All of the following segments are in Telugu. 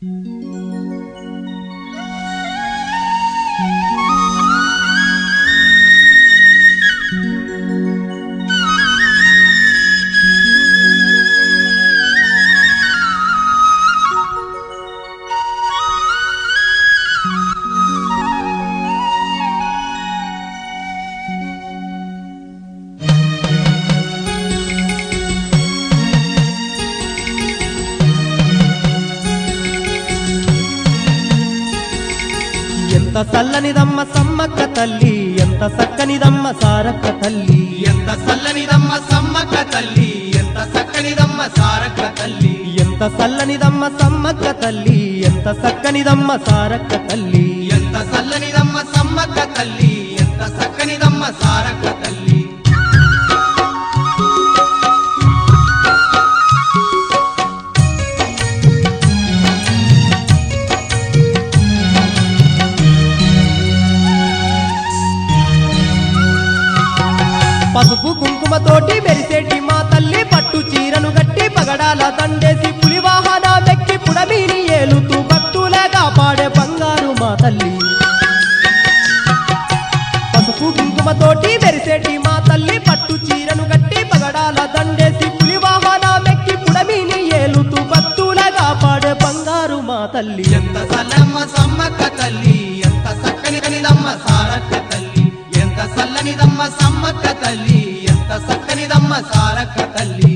ఎంత చల్లనిదమ్మ సమ్మక్క తల్లి ఎంత చక్కనిదమ్మ సారక్క తల్లి ఎంత చల్లనిదమ్మ సమ్మక్క తల్లి ఎంత చక్కనిదమ్మ సారక్క తల్లి ఎంత చల్లనిదమ్మ సమ్మక్క తల్లి ఎంత చక్కనిదమ్మ సారక్క తల్లి ఎంత చల్లనిదమ్మ సమ్మక్క తల్లి ఎంత చక్కనిదమ్మ సారక్క తల్లి పసుపు కుంకుమతోటి మెరిసేటి మా తల్లి పట్టు చీరను గట్టి పగడాల దండేసి పులి వాహనాలెక్కి పుడమీని ఏలుతూ భక్తులగా పాడే బంగారు మా తల్లి పసుపు కుంకుమతోటి మెరిసేటి మా తల్లి పట్టు చీరను గట్టి పగడాల దండేసి పులి వాహనాలెక్కి పుడమీని ఏలుతూ భక్తులగా పాడే బంగారు మా తల్లి ఎంత చల్లమ్మ సమ్మక్క తల్లి ఎంత చక్కనిదమ్మ సారక్క తల్లి ఎంత చల్లనిదమ్మ సమ్మక్క తల్లి ఎంత చక్కనిదమ్మ సారక్క తల్లి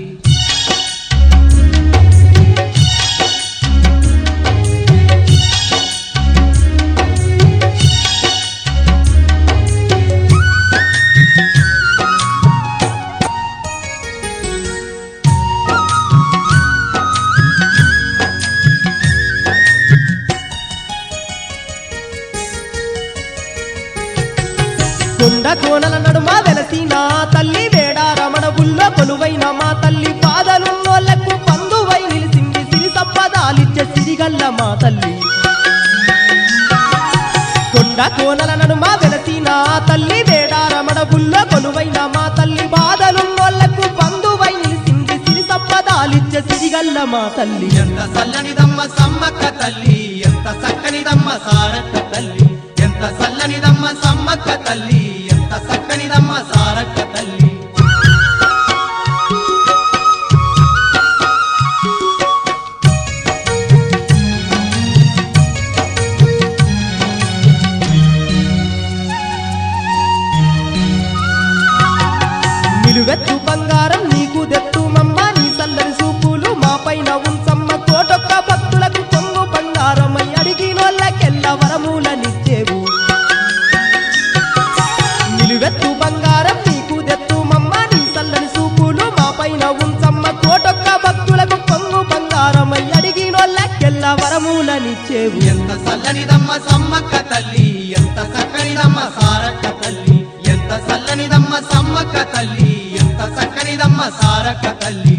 కొండ కోనల నడుమ వెలసిన తల్లి వేడ రమణ బుల్లో కొలువైన మా తల్లి పాదలున్నోళ్లకు పందువై నిలిసింది సిరి సంపదాలిచ్చే సిరిగల్ల మా తల్లి కొండ కోనల నడుమ వెలసిన తల్లి వేడ రమణ బుల్లో కొలువైన మా తల్లి బాధలున్నోళ్లకు పందువై నిలిసింది సిరి సంపదాలిచ్చే సిరిగల్ల మా తల్లి ఎంత చల్లనిదమ్మ సమ్మక్క తల్లి ఎంత చక్కనిదమ్మ సారక్క తల్లి ఎంత చల్లనిదమ్మ సమ్మక్క తల్లి ఎంత చక్కనిదమ్మ సారక్క తల్లి నిలువెత్తు బంగారం నీకు దెత్తు మమ్మ నీ సల్లని సూపులు మా పైన ఉంచమ్మ కోటొక్క భక్తులకు కొంగు బంగారమై అడిగినోళ్ళకెల్ల వరములనిచ్చేవు నిలువెత్తు బంగారం నీకు దెత్తు మమ్మ నీ సల్లని సూపులు మా పైన ఉంచమ్మ కోటొక్క భక్తులకు కొంగు బంగారమై అడిగినోళ్ళకెల్ల వరములనిచ్చేవు ఎంత చల్లనిదమ్మ సమ్మక్క తల్లి ఎంత చక్కనిదమ్మ సారక్క తల్లి ఎంత చల్లనిదమ్మ సమ్మక్క తల్లి ఎంత చక్కనిదమ్మ సారక్క తల్లి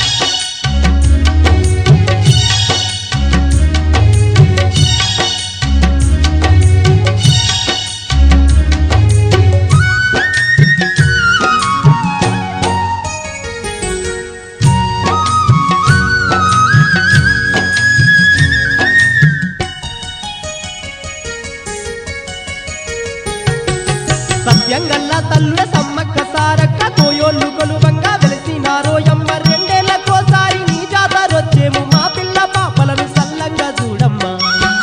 సత్యంగల్లా తల్లుల సమ్మక్క సారక్క కోయోళ్ళు కొలువంగా వెలిసినారోయమ్మ రెండేళ్లకోసారి నీ జాతరొచ్చేము మా పిల్ల పాపలను సల్లంగా చూడమ్మా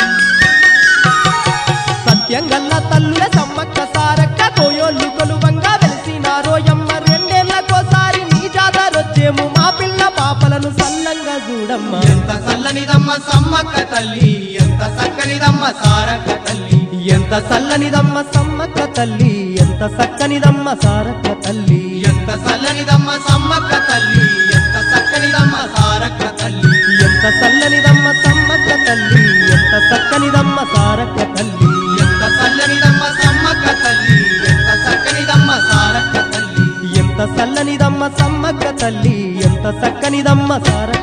సత్యంగల్లా తల్లుల సమ్మక్క సారక్క కోయోళ్ళు కొలువంగా వెలిసినారోయమ్మ రెండేళ్లకోసారి నీ జాతరొచ్చేము మా పిల్ల పాపలను సల్లంగా చూడమ్మా ఎంత చల్లనిదమ్మ సమ్మక్క తల్లి ఎంత చక్కనిదమ్మ సారక్క తల్లి ఎంత చల్లనిదమ్మ సమ్మక్క తల్లి ఎంత చక్కనిదమ్మ సారక్క తల్లి ఎంత చల్లనిదమ్మ సమ్మక్క తల్లి ఎంత చక్కనిదమ్మ సారక్క తల్లి ఎంత చల్లనిదమ్మ సమ్మక్క తల్లి ఎంత చక్కనిదమ్మ సారక్క తల్లి ఎంత చల్లనిదమ్మ సమ్మక్క తల్లి ఎంత చక్కనిదమ్మ సారక్క తల్లి ఎంత చల్లనిదమ్మ సమ్మక్క తల్లి ఎంత చక్కనిదమ్మ సారక్క